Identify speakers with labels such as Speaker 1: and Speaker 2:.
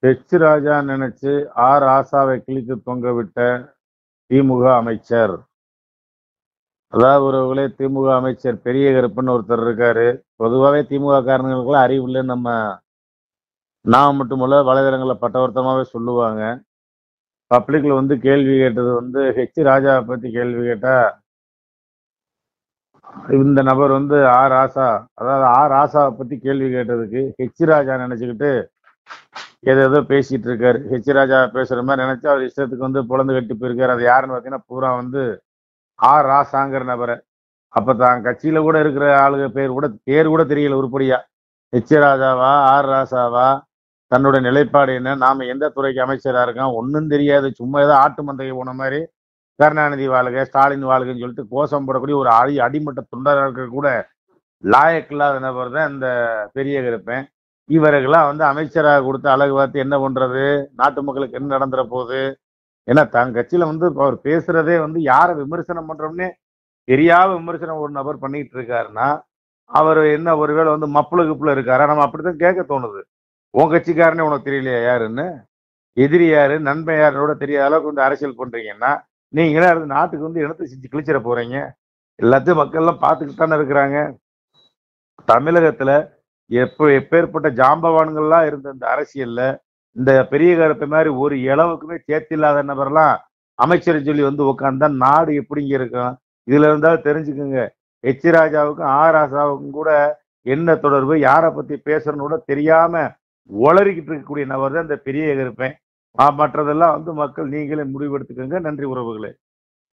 Speaker 1: H ராஜா நினைச்சு R ஆசாவை கிழித்து தொங்க விட்ட திமுக அமைச்சர் அதாவது ஒருவர்களே திமுக அமைச்சர் பெரிய கருப்புன்னு ஒருத்தர் இருக்காரு பொதுவாகவே திமுக காரணங்களுக்குலாம் அறிவு இல்லைன்னு நம்ம நான் மட்டுமல்ல வலைதளங்களில் பட்டவர்த்தமாகவே சொல்லுவாங்க பப்ளிக்ல வந்து கேள்வி கேட்டது வந்து ஹெச் ராஜாவை பத்தி கேள்வி கேட்டா இந்த நபர் வந்து ஆர் ஆசா அதாவது ஆர் ஆசாவை பத்தி கேள்வி கேட்டதுக்கு ஹெச் ராஜா நினைச்சுக்கிட்டு ஏதோ ஏதோ பேசிட்டு இருக்காரு ஹெச் ராஜா பேசுற மாதிரி நினைச்சு அவர் இஷ்டத்துக்கு வந்து பொழந்து கட்டி போயிருக்காரு அது யாருன்னு பார்த்தீங்கன்னா பூரா வந்து ஆர் ராசாங்கிற நபரை அப்ப தான் கட்சியில கூட இருக்கிற ஆளுங்க பேர் கூட பேர் கூட தெரியல உருப்படியா ஹெச் ராஜாவா ஆர் ராசாவா தன்னோட நிலைப்பாடு என்ன நாம எந்த துறைக்கு அமைச்சரா இருக்கோம் ஒன்றும் தெரியாது சும்மா ஏதோ ஆட்டு மந்தைக்கு போன மாதிரி கருணாநிதி வாழ்க ஸ்டாலின் வாழ்கன்னு சொல்லிட்டு கோஷம் போடக்கூடிய ஒரு அடி அடிமட்ட தொண்டராக இருக்க கூட லாயக் இல்லாத நபர் தான் இந்த பெரிய கருப்பேன் இவர்களாம் வந்து அமைச்சராக கொடுத்து அழகு பார்த்து என்ன பண்றது நாட்டு மக்களுக்கு என்ன நடந்துற போகுது ஏன்னா தன் கட்சியில வந்து இப்ப அவர் பேசுறதே வந்து யாரை விமர்சனம் பண்றோம்னே தெரியாத விமர்சனம் ஒரு நபர் பண்ணிட்டு இருக்காருன்னா அவர் என்ன ஒருவேளை வந்து மப்புள கிப்புல இருக்காரா நம்ம அப்படித்தான் கேட்க தோணுது உன் கட்சிக்காரனே உனக்கு தெரியலையா யாருன்னு எதிரி யாரு நண்பன் யாரோட தெரியாத அளவுக்கு வந்து அரசியல் பண்றீங்கன்னா நீங்களே அது நாட்டுக்கு வந்து இனத்தை செஞ்சு கிழிச்சிட போறீங்க எல்லாத்தையும் மக்கள் எல்லாம் பார்த்துக்கிட்டு தானே இருக்கிறாங்க தமிழகத்துல எப்போ எப்பேற்பட்ட ஜாம்பவான்கள்லாம் இருந்த இந்த அரசியல்ல இந்த பெரிய கருப்பை மாதிரி ஒரு இளவுக்குமே சேர்த்தில்லாத நபர்லாம் அமைச்சர் சொல்லி வந்து உட்காந்தா நாடு எப்படிங்க இருக்கும் இதுல இருந்தாலும் தெரிஞ்சுக்குங்க எச் ராஜாவுக்கும் ஆர் ராசாவுக்கும் கூட என்ன தொடர்பு யாரை பத்தி பேசுறன்னு கூட தெரியாம உளறிக்கிட்டு இருக்கக்கூடிய நபர் தான் இந்த பெரிய கருப்பேன் மற்றதெல்லாம் வந்து மக்கள் நீங்களே முடிவெடுத்துக்கோங்க நன்றி உறவுகளே